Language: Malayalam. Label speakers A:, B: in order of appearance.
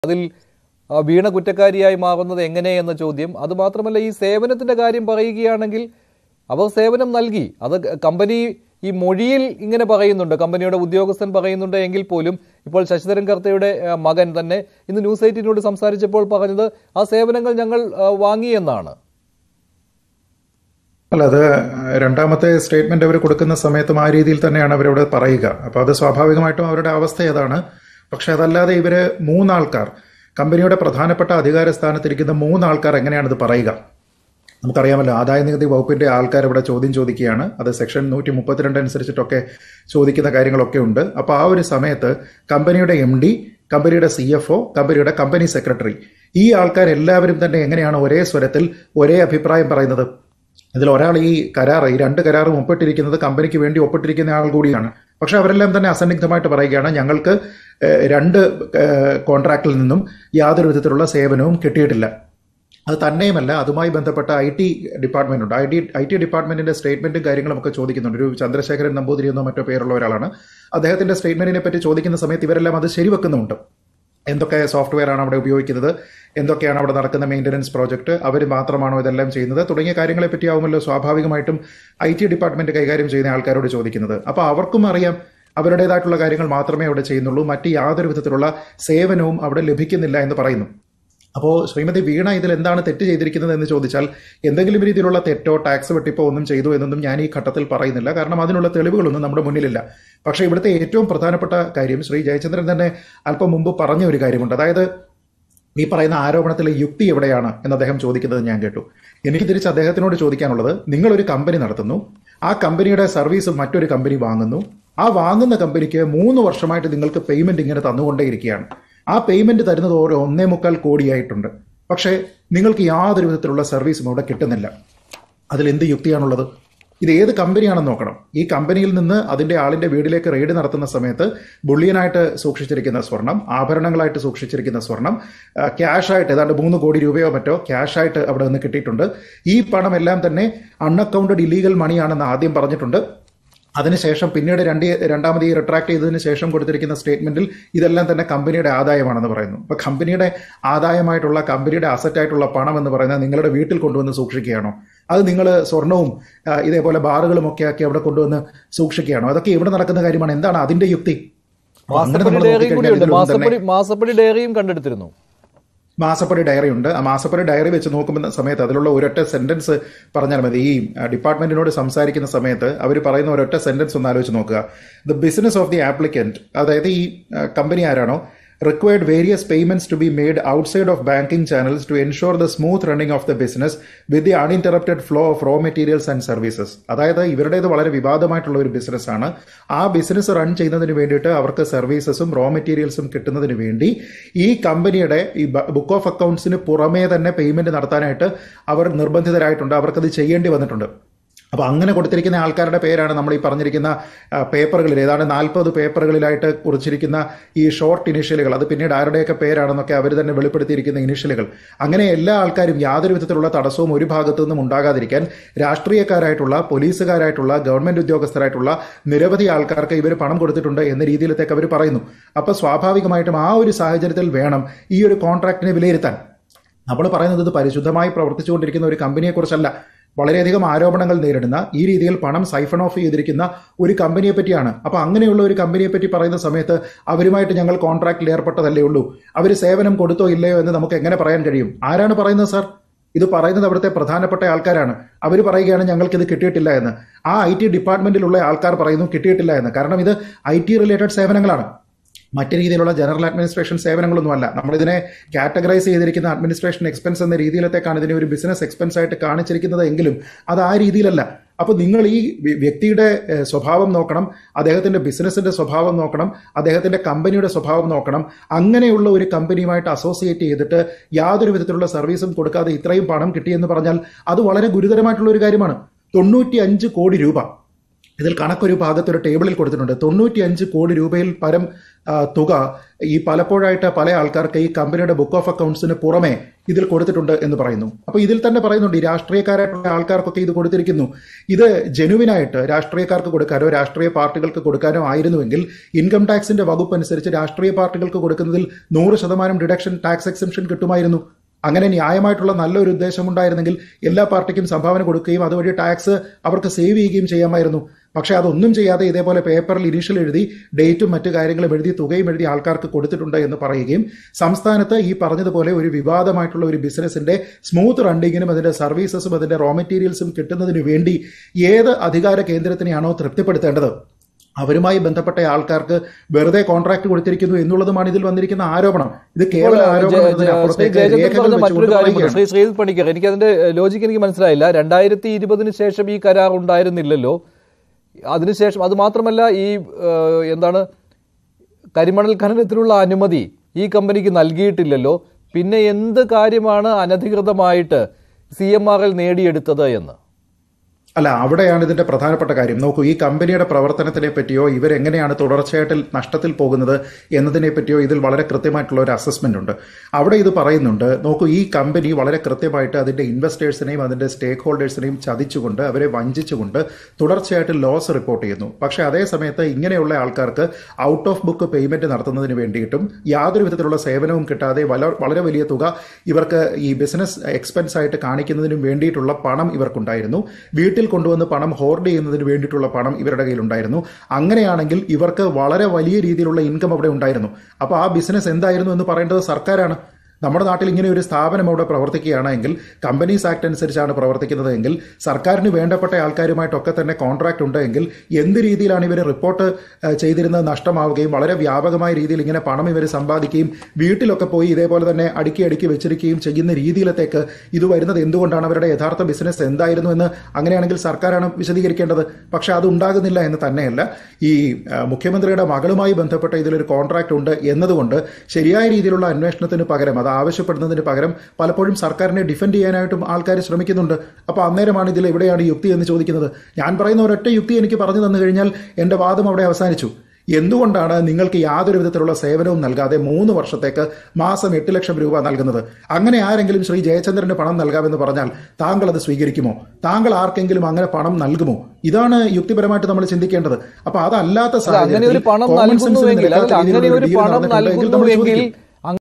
A: അതിൽ ആ, വീണ കുറ്റക്കാരിയായി മാറുന്നത് എങ്ങനെ എന്ന ചോദ്യം അതുമാത്രമല്ല ഈ സേവനത്തിന്റെ കാര്യം പറയുകയാണെങ്കിൽ അവർ സേവനം നൽകി അത് കമ്പനി ഈ മൊഴിയിൽ ഇങ്ങനെ പറയുന്നുണ്ട് കമ്പനിയുടെ ഉദ്യോഗസ്ഥൻ പറയുന്നുണ്ട് എങ്കിൽ പോലും ഇപ്പോൾ ശശിധരൻ കർത്തയുടെ ആ, മകൻ തന്നെ ഇന്ന് ന്യൂസ് എയ്റ്റീനോട് സംസാരിച്ചപ്പോൾ പറഞ്ഞത് ആ സേവനങ്ങൾ ഞങ്ങൾ ആ, വാങ്ങി എന്നാണ്
B: അല്ല അത് രണ്ടാമത്തെ സ്റ്റേറ്റ്മെന്റ് അവർ കൊടുക്കുന്ന സമയത്തും ആ രീതിയിൽ തന്നെയാണ് അവരവിടെ പറയുക അപ്പൊ അത് സ്വാഭാവികമായിട്ടും അവരുടെ അവസ്ഥ ഏതാണ് പക്ഷെ അതല്ലാതെ ഇവര് മൂന്നാൾക്കാർ കമ്പനിയുടെ പ്രധാനപ്പെട്ട അധികാര സ്ഥാനത്തിരിക്കുന്ന മൂന്നാൾക്കാർ എങ്ങനെയാണ് ഇത് പറയുക നമുക്കറിയാമല്ലോ ആദായ നികുതി വകുപ്പിന്റെ ആൾക്കാർ ഇവിടെ ചോദ്യം ചോദിക്കുകയാണ് അത് സെക്ഷൻ നൂറ്റി മുപ്പത്തിരണ്ട് അനുസരിച്ചിട്ടൊക്കെ ചോദിക്കുന്ന കാര്യങ്ങളൊക്കെ ഉണ്ട് അപ്പോൾ ആ ഒരു സമയത്ത് കമ്പനിയുടെ എം ഡി കമ്പനിയുടെ സി എഫ് ഒ കമ്പനിയുടെ കമ്പനി സെക്രട്ടറി ഈ ആൾക്കാർ എല്ലാവരും തന്നെ എങ്ങനെയാണ് ഒരേ സ്വരത്തിൽ ഒരേ അഭിപ്രായം പറയുന്നത് ഇതിൽ ഒരാൾ ഈ കരാർ ഈ രണ്ട് കരാറും ഒപ്പിട്ടിരിക്കുന്നത് കമ്പനിക്ക് വേണ്ടി ഒപ്പിട്ടിരിക്കുന്ന ആൾ കൂടിയാണ് പക്ഷെ അവരെല്ലാം തന്നെ അസന്നിഗ്ധമായിട്ട് പറയുകയാണ് ഞങ്ങൾക്ക് ഏഹ്, രണ്ട് ഏഹ്, കോൺട്രാക്റ്റിൽ നിന്നും യാതൊരു വിധത്തിലുള്ള സേവനവും കിട്ടിയിട്ടില്ല അത് തന്നെയുമല്ല അതുമായി ബന്ധപ്പെട്ട ഐ ടി ഡിപ്പാർട്ട്മെന്റ് ഉണ്ട് ഐ ടി ഐ ടി ഡിപ്പാർട്ട്മെന്റിന്റെ സ്റ്റേറ്റ്മെന്റും കാര്യങ്ങളും ഒക്കെ ചോദിക്കുന്നുണ്ട് ഒരു ചന്ദ്രശേഖരൻ നമ്പൂതിരി എന്നോ മറ്റോ പേരുള്ള ഒരാളാണ് അദ്ദേഹത്തിന്റെ സ്റ്റേറ്റ്മെന്റിനെ പറ്റി ചോദിക്കുന്ന സമയത്ത് ഇവരെല്ലാം അത് ശരിവെക്കുന്നുണ്ട് എന്തൊക്കെ സോഫ്റ്റ്വെയർ ആണ് അവിടെ ഉപയോഗിക്കുന്നത് എന്തൊക്കെയാണ് അവിടെ നടക്കുന്ന മെയിൻ്റനൻസ് പ്രോജക്റ്റ് അവർ മാത്രമാണോ ഇതെല്ലാം ചെയ്യുന്നത് തുടങ്ങിയ കാര്യങ്ങളെ പറ്റിയാവുമല്ലോ സ്വാഭാവികമായിട്ടും ഐ ടി ഡിപ്പാർട്ട്മെന്റ് കൈകാര്യം ചെയ്യുന്ന ആൾക്കാരോട് ചോദിക്കുന്നത് അപ്പോൾ അവർക്കും അറിയാം അവരുടേതായിട്ടുള്ള കാര്യങ്ങൾ മാത്രമേ അവിടെ ചെയ്യുന്നുള്ളൂ മറ്റ് യാതൊരു വിധത്തിലുള്ള സേവനവും അവിടെ ലഭിക്കുന്നില്ല എന്ന് പറയുന്നു അപ്പോൾ ശ്രീമതി വീണ ഇതിൽ എന്താണ് തെറ്റ് ചെയ്തിരിക്കുന്നത് എന്ന് ചോദിച്ചാൽ എന്തെങ്കിലും രീതിയിലുള്ള തെറ്റോ ടാക്സ് വെട്ടിപ്പോ ഒന്നും ചെയ്തു എന്നൊന്നും ഞാൻ ഈ ഘട്ടത്തിൽ പറയുന്നില്ല കാരണം അതിനുള്ള തെളിവുകളൊന്നും നമ്മുടെ മുന്നിലില്ല പക്ഷേ ഇവിടുത്തെ ഏറ്റവും പ്രധാനപ്പെട്ട കാര്യം ശ്രീ ജയചന്ദ്രൻ തന്നെ അല്പം മുമ്പ് പറഞ്ഞ ഒരു കാര്യമുണ്ട് അതായത് ഈ പറയുന്ന ആരോപണത്തിലെ യുക്തി എവിടെയാണ് എന്ന് അദ്ദേഹം ചോദിക്കുന്നത് ഞാൻ കേട്ടു എനിക്ക് തിരിച്ച് അദ്ദേഹത്തിനോട് ചോദിക്കാനുള്ളത് നിങ്ങളൊരു കമ്പനി നടത്തുന്നു ആ കമ്പനിയുടെ സർവീസ് മറ്റൊരു കമ്പനി വാങ്ങുന്നു ആ വാങ്ങുന്ന കമ്പനിക്ക് മൂന്ന് വർഷമായിട്ട് നിങ്ങൾക്ക് പേയ്മെന്റ് ഇങ്ങനെ തന്നുകൊണ്ടേയിരിക്കുകയാണ് ആ പേയ്മെന്റ് തരുന്നത് ഓരോ ഒന്നേ മുക്കാൽ കോടിയായിട്ടുണ്ട് പക്ഷേ നിങ്ങൾക്ക് യാതൊരു വിധത്തിലുള്ള സർവീസും അവിടെ കിട്ടുന്നില്ല അതിൽ എന്ത് യുക്തിയാണുള്ളത് ഇത് ഏത് കമ്പനിയാണെന്ന് നോക്കണം ഈ കമ്പനിയിൽ നിന്ന് അതിന്റെ ആളിന്റെ വീട്ടിലേക്ക് റെയ്ഡ് നടത്തുന്ന സമയത്ത് ബുള്ളിയനായിട്ട് സൂക്ഷിച്ചിരിക്കുന്ന സ്വർണം ആഭരണങ്ങളായിട്ട് സൂക്ഷിച്ചിരിക്കുന്ന സ്വർണം ആ, ക്യാഷായിട്ട് ഏതാണ്ട് മൂന്ന് കോടി രൂപയോ മറ്റോ ക്യാഷായിട്ട് അവിടെ നിന്ന് കിട്ടിയിട്ടുണ്ട് ഈ പണം എല്ലാം തന്നെ അൺഅക്കൗണ്ടഡ് ഇല്ലീഗൽ മണിയാണെന്ന് ആദ്യം പറഞ്ഞിട്ടുണ്ട് അതിനുശേഷം പിന്നീട് രണ്ട് രണ്ടാമത് ഈ റിട്രാക്ട് ചെയ്തതിന് ശേഷം കൊടുത്തിരിക്കുന്ന സ്റ്റേറ്റ്മെന്റിൽ ഇതെല്ലാം തന്നെ കമ്പനിയുടെ ആദായമാണെന്ന് പറയുന്നു അപ്പൊ കമ്പനിയുടെ ആദായമായിട്ടുള്ള കമ്പനിയുടെ അസറ്റായിട്ടുള്ള പണം എന്ന് പറയുന്നത് നിങ്ങളുടെ വീട്ടിൽ കൊണ്ടുവന്ന് സൂക്ഷിക്കുകയാണോ അത് നിങ്ങൾ സ്വർണവും ആ, ഇതേപോലെ ബാറുകളും ഒക്കെ ആക്കി അവിടെ കൊണ്ടുവന്ന് സൂക്ഷിക്കുകയാണോ അതൊക്കെ ഇവിടെ നടക്കുന്ന കാര്യമാണ് എന്താണ് അതിന്റെ യുക്തി അപ്പൊ അങ്ങനെ
A: മാസപ്പടി
B: നമ്മൾ
A: ഡയറി
B: നോക്കിക്കഴിഞ്ഞാൽ
A: കൂടിയുണ്ട്
B: ഇതിലൊന്നും തന്നെ
A: മാസപ്പടി മാസപ്പടി ഡയറിയും കണ്ടെടുത്തിരുന്നു
B: മാസപ്പടി ഡയറി ഉണ്ട് ആ മാസപ്പടി ഡയറി വെച്ച് നോക്കുമ്പോൾ സമയത്ത് അതിലുള്ള ഒരൊറ്റ സെന്റൻസ് പറഞ്ഞാൽ മതി ഈ ആ, ഡിപ്പാർട്ട്മെന്റിനോട് സംസാരിക്കുന്ന സമയത്ത് അവർ പറയുന്ന ഒരൊറ്റ സെന്റൻസ് ഒന്ന് ആലോചിച്ച് നോക്കുക the business of the applicant അതായത് ഈ ആ, കമ്പനി ആരാണോ required various payments to be made outside of banking channels to ensure the smooth running of the business with the uninterrupted flow of raw materials and services അതായത് ഇവരുടേത് വളരെ വിവാദമായിട്ടുള്ള ഒരു ബിസിനസ് ആണ് ആ ബിസിനസ് റൺ ചെയ്യുന്നതിന് വേണ്ടിയിട്ട് അവർക്ക് സർവീസസും റോ മെറ്റീരിയൽസും കിട്ടുന്നതിന് വേണ്ടി ഈ കമ്പനിയുടെ ഈ ബുക്ക് ഓഫ് അക്കൗണ്ട്സിന് പുറമേ തന്നെ പേയ്മെന്റ് നടത്താനായിട്ട് അവർ നിർബന്ധിതരായിട്ടുണ്ട് അവർക്കത് ചെയ്യേണ്ടി വന്നിട്ടുണ്ട് അപ്പോൾ അങ്ങനെ കൊടുത്തിരിക്കുന്ന ആൾക്കാരുടെ പേരാണ് നമ്മൾ ഈ പറഞ്ഞിരിക്കുന്ന ആ, പേപ്പറുകളിൽ ഏതാണ്ട് നാൽപ്പത് പേപ്പറുകളിലായിട്ട് കുറിച്ചിരിക്കുന്ന ഈ ഷോർട്ട് ഇനിഷ്യലുകൾ അത് പിന്നീട് ആരുടെയൊക്കെ പേരാണെന്നൊക്കെ അവർ തന്നെ വെളിപ്പെടുത്തിയിരിക്കുന്ന ഇനിഷ്യലുകൾ അങ്ങനെ എല്ലാ ആൾക്കാരും യാതൊരു വിധത്തിലുള്ള തടസ്സവും ഒരു ഭാഗത്തു നിന്നും ഉണ്ടാകാതിരിക്കാൻ രാഷ്ട്രീയക്കാരായിട്ടുള്ള പോലീസുകാരായിട്ടുള്ള ഗവൺമെന്റ് ഉദ്യോഗസ്ഥരായിട്ടുള്ള നിരവധി ആൾക്കാർക്ക് ഇവർ പണം കൊടുത്തിട്ടുണ്ട് എന്ന രീതിയിലത്തേക്ക് അവർ പറയുന്നു അപ്പോൾ സ്വാഭാവികമായിട്ടും ആ ഒരു സാഹചര്യത്തിൽ വേണം ഈ ഒരു കോൺട്രാക്റ്റിനെ വിലയിരുത്താൻ നമ്മൾ പറയുന്നത് ഇത് പരിശുദ്ധമായി പ്രവർത്തിച്ചുകൊണ്ടിരിക്കുന്ന ഒരു കമ്പനിയെക്കുറിച്ചല്ല വളരെയധികം ആരോപണങ്ങൾ നേരിടുന്ന ഈ രീതിയിൽ പണം സൈഫൺ ഓഫ് ചെയ്തിരിക്കുന്ന ഒരു കമ്പനിയെ പറ്റിയാണ് അപ്പൊ അങ്ങനെയുള്ള ഒരു കമ്പനിയെ പറ്റി പറയുന്ന സമയത്ത് അവരുമായിട്ട് ഞങ്ങൾ കോൺട്രാക്റ്റിൽ ഏർപ്പെട്ടതല്ലേ ഉള്ളൂ അവർ സേവനം കൊടുത്തോ ഇല്ലയോ എന്ന് നമുക്ക് എങ്ങനെ പറയാൻ കഴിയും ആരാണ് പറയുന്നത് സാർ ഇത് പറയുന്നത് അവിടുത്തെ പ്രധാനപ്പെട്ട ആൾക്കാരാണ് അവർ പറയുകയാണ് ഞങ്ങൾക്ക് ഇത് കിട്ടിയിട്ടില്ല എന്ന് ആ ഐ ടി ഡിപ്പാർട്ട്മെന്റിലുള്ള ആൾക്കാർ പറയുന്നു കിട്ടിയിട്ടില്ല എന്ന് കാരണം ഇത് ഐ ടി റിലേറ്റഡ് സേവനങ്ങളാണ് മറ്റു രീതിയിലുള്ള ജനറൽ അഡ്മിനിസ്ട്രേഷൻ സേവനങ്ങളൊന്നുമല്ല നമ്മളിതിനെ കാറ്റഗറൈസ് ചെയ്തിരിക്കുന്ന അഡ്മിനിസ്ട്രേഷൻ എക്സ്പെൻസ് എന്ന രീതിയിലത്തേക്കാണ് ഇതിനെ ഒരു ബിസിനസ് എക്സ്പെൻസ് ആയിട്ട് കാണിച്ചിരിക്കുന്നത് എങ്കിലും അത് ആ രീതിയിലല്ല അപ്പോൾ നിങ്ങൾ ഈ വ്യ- വ്യക്തിയുടെ ഏഹ്, സ്വഭാവം നോക്കണം അദ്ദേഹത്തിന്റെ ബിസിനസിന്റെ സ്വഭാവം നോക്കണം അദ്ദേഹത്തിന്റെ കമ്പനിയുടെ സ്വഭാവം നോക്കണം അങ്ങനെയുള്ള ഒരു കമ്പനിയുമായിട്ട് അസോസിയേറ്റ് ചെയ്തിട്ട് യാതൊരു വിധത്തിലുള്ള സർവീസും കൊടുക്കാതെ ഇത്രയും പണം കിട്ടിയെന്ന് പറഞ്ഞാൽ അത് വളരെ ഗുരുതരമായിട്ടുള്ള ഒരു കാര്യമാണ് തൊണ്ണൂറ്റി അഞ്ച് കോടി രൂപ ഇതിൽ കണക്കൊരു ഭാഗത്ത് ഒരു ടേബിളിൽ കൊടുത്തിട്ടുണ്ട് തൊണ്ണൂറ്റിയഞ്ച് കോടി രൂപയിൽ പരം ആ, തുക ഈ പലപ്പോഴായിട്ട് പല ആൾക്കാർക്ക് ഈ കമ്പനിയുടെ ബുക്ക് ഓഫ് അക്കൗണ്ട്സിന് പുറമെ ഇതിൽ കൊടുത്തിട്ടുണ്ട് എന്ന് പറയുന്നു അപ്പോൾ ഇതിൽ തന്നെ പറയുന്നുണ്ട് ഈ രാഷ്ട്രീയക്കാരായിട്ടുള്ള ആൾക്കാർക്കൊക്കെ ഇത് കൊടുത്തിരിക്കുന്നു ഇത് ജെനുവിനായിട്ട് രാഷ്ട്രീയക്കാർക്ക് കൊടുക്കാനോ രാഷ്ട്രീയ പാർട്ടികൾക്ക് കൊടുക്കാനോ ആയിരുന്നുവെങ്കിൽ ഇൻകം ടാക്സിന്റെ വകുപ്പ് അനുസരിച്ച് രാഷ്ട്രീയ പാർട്ടികൾക്ക് കൊടുക്കുന്നതിൽ നൂറ് ശതമാനം ഡിഡക്ഷൻ ടാക്സ് എക്സംഷൻ കിട്ടുമായിരുന്നു അങ്ങനെ ന്യായമായിട്ടുള്ള നല്ലൊരു ഉദ്ദേശമുണ്ടായിരുന്നെങ്കിൽ എല്ലാ പാർട്ടിക്കും സംഭാവന കൊടുക്കുകയും അതുവഴി ടാക്സ് അവർക്ക് സേവ് ചെയ്യുകയും ചെയ്യാമായിരുന്നു പക്ഷേ അതൊന്നും ചെയ്യാതെ ഇതേപോലെ പേപ്പറിൽ ഇനീഷ്യൽ എഴുതി ഡേറ്റും മറ്റു കാര്യങ്ങളും എഴുതി തുകയും എഴുതി ആൾക്കാർക്ക് കൊടുത്തിട്ടുണ്ട് എന്ന് പറയുകയും സംസ്ഥാനത്ത് ഈ പറഞ്ഞതുപോലെ ഒരു വിവാദമായിട്ടുള്ള ഒരു ബിസിനസിന്റെ സ്മൂത്ത് റണ്ണിങ്ങിനും അതിന്റെ സർവീസസും അതിന്റെ റോ മെറ്റീരിയൽസും കിട്ടുന്നതിന് വേണ്ടി ഏത് അധികാര കേന്ദ്രത്തിനെയാണോ തൃപ്തിപ്പെടുത്തേണ്ടത് അവരുമായി ബന്ധപ്പെട്ട ആൾക്കാർക്ക് വെറുതെ കോൺട്രാക്ട് കൊടുത്തിരിക്കുന്നു എന്നുള്ളതുമാണ് ഇതിൽ വന്നിരിക്കുന്ന ആരോപണം ഇത് കേവല ആരോപണം
A: ശ്രീ
B: എന്നതിനപ്പുറത്തേക്ക്
A: ജയചന്ദ്രൻ
B: രേഖകൾ
A: പറഞ്ഞ മറ്റൊരു
B: വെച്ചുകൊണ്ട്
A: കാര്യമുണ്ട്
B: പറയുകയാണ്
A: ശ്രീ ശ്രീജിത് പണിക്കർ എനിക്ക് അതിന്റെ ലോജിക്ക് എനിക്ക് മനസ്സിലായില്ല രണ്ടായിരത്തി ഇരുപതിന് ശേഷം ഈ കരാർ ഉണ്ടായിരുന്നില്ലല്ലോ അതിനുശേഷം അത് മാത്രമല്ല ഈ ഏഹ്, എന്താണ് കരിമണൽ ഖനനത്തിനുള്ള അനുമതി ഈ കമ്പനിക്ക് നൽകിയിട്ടില്ലല്ലോ പിന്നെ എന്ത് കാര്യമാണ് അനധികൃതമായിട്ട് സി എം ആർ എൽ നേടിയെടുത്തത് എന്ന്
B: അല്ല അവിടെയാണ് ഇതിന്റെ പ്രധാനപ്പെട്ട കാര്യം നോക്കൂ ഈ കമ്പനിയുടെ പ്രവർത്തനത്തിനെ പറ്റിയോ ഇവരെങ്ങനെയാണ് തുടർച്ചയായിട്ട് നഷ്ടത്തിൽ പോകുന്നത് എന്നതിനെ പറ്റിയോ ഇതിൽ വളരെ കൃത്യമായിട്ടുള്ള ഒരു അസസ്മെന്റ് ഉണ്ട് അവിടെ ഇത് പറയുന്നുണ്ട് നോക്കൂ ഈ കമ്പനി വളരെ കൃത്യമായിട്ട് അതിന്റെ ഇൻവെസ്റ്റേഴ്സിനെയും അതിന്റെ സ്റ്റേക്ക് ഹോൾഡേഴ്സിനെയും ചതിച്ചുകൊണ്ട് അവരെ വഞ്ചിച്ചുകൊണ്ട് തുടർച്ചയായിട്ട് ലോസ് റിപ്പോർട്ട് ചെയ്യുന്നു പക്ഷേ അതേ സമയത്ത് ഇങ്ങനെയുള്ള ആൾക്കാർക്ക് ഔട്ട് ഓഫ് ബുക്ക് പേയ്മെന്റ് നടത്തുന്നതിന് വേണ്ടിയിട്ടും യാതൊരു വിധത്തിലുള്ള സേവനവും കിട്ടാതെ വല- വളരെ വലിയ തുക ഇവർക്ക് ഈ ബിസിനസ് എക്സ്പെൻസ് ആയിട്ട് കാണിക്കുന്നതിനും വേണ്ടിയിട്ടുള്ള പണം ഇവർക്കുണ്ടായിരുന്നു വീട്ടിൽ കൊണ്ടുവന്ന് പണം ഹോർഡ് ചെയ്യുന്നതിന് വേണ്ടിയിട്ടുള്ള പണം ഇവരുടെ കയ്യിലുണ്ടായിരുന്നു അങ്ങനെയാണെങ്കിൽ ഇവർക്ക് വളരെ വലിയ രീതിയിലുള്ള ഇൻകം അവിടെ ഉണ്ടായിരുന്നു അപ്പോൾ ആ ബിസിനസ് എന്തായിരുന്നു എന്ന് പറയേണ്ടത് സർക്കാരാണ് നമ്മുടെ നാട്ടിൽ ഇങ്ങനെ ഒരു സ്ഥാപനം അവിടെ പ്രവർത്തിക്കുകയാണെങ്കിൽ കമ്പനീസ് ആക്ട് അനുസരിച്ചാണ് പ്രവർത്തിക്കുന്നത് എങ്കിൽ സർക്കാരിന് വേണ്ടപ്പെട്ട ആൾക്കാരുമായിട്ടൊക്കെ തന്നെ കോൺട്രാക്ട് ഉണ്ടെങ്കിൽ എന്ത് രീതിയിലാണ് ഇവർ റിപ്പോർട്ട് ഏഹ്, ചെയ്തിരുന്നത് നഷ്ടമാവുകയും വളരെ വ്യാപകമായ രീതിയിൽ ഇങ്ങനെ പണം ഇവർ സമ്പാദിക്കുകയും വീട്ടിലൊക്കെ പോയി ഇതേപോലെ തന്നെ അടുക്കി അടുക്കി വെച്ചിരിക്കുകയും ചെയ്യുന്ന രീതിയിലത്തേക്ക് ഇത് വരുന്നത് എന്തുകൊണ്ടാണ് അവരുടെ യഥാർത്ഥ ബിസിനസ് എന്തായിരുന്നു എന്ന് അങ്ങനെയാണെങ്കിൽ സർക്കാരാണ് വിശദീകരിക്കേണ്ടത് പക്ഷെ അത് ഉണ്ടാകുന്നില്ല എന്ന് തന്നെയല്ല ഈ ആ, മുഖ്യമന്ത്രിയുടെ മകളുമായി ബന്ധപ്പെട്ട ഇതിലൊരു കോൺട്രാക്ട് ഉണ്ട് എന്നതുകൊണ്ട് ശരിയായ രീതിയിലുള്ള അന്വേഷണത്തിന് പകരം അത് ആവശ്യപ്പെടുന്നതിന് പകരം പലപ്പോഴും സർക്കാരിനെ ഡിഫെൻഡ് ചെയ്യാനായിട്ടും ആൾക്കാർ ശ്രമിക്കുന്നുണ്ട് അപ്പോൾ അന്നേരമാണ് ഇതിൽ എവിടെയാണ് യുക്തി എന്ന് ചോദിക്കുന്നത് ഞാൻ പറയുന്ന ഒരൊറ്റ യുക്തി എനിക്ക് പറഞ്ഞു തന്നു കഴിഞ്ഞാൽ എൻ്റെ വാദം അവിടെ അവസാനിച്ചു എന്തുകൊണ്ടാണ് നിങ്ങൾക്ക് യാതൊരു വിധത്തിലുള്ള സേവനവും നൽകാതെ മൂന്ന് വർഷത്തേക്ക് മാസം എട്ട് ലക്ഷം രൂപ നൽകുന്നത് അങ്ങനെ ആരെങ്കിലും ശ്രീ ജയചന്ദ്രന് പണം നൽകാമെന്ന് പറഞ്ഞാൽ താങ്കൾ അത് സ്വീകരിക്കുമോ താങ്കൾ ആർക്കെങ്കിലും അങ്ങനെ പണം നൽകുമോ ഇതാണ് യുക്തിപരമായിട്ട് നമ്മൾ ചിന്തിക്കേണ്ടത് അപ്പൊ അതല്ലാത്ത
A: അല്ല, അങ്ങനെ ഒരു പണം
B: common sense ന്
A: നൽകുന്നുവെങ്കിൽ
B: നിരക്കാത്ത
A: അല്ല അങ്ങനെ
B: രീതിയിലുള്ള
A: ഒരു
B: deal
A: പണം
B: നടന്നിട്ടുണ്ടെങ്കിൽ നമ്മൾ
A: നൽകുന്നുവെങ്കിൽ
B: ചോദിക്കും.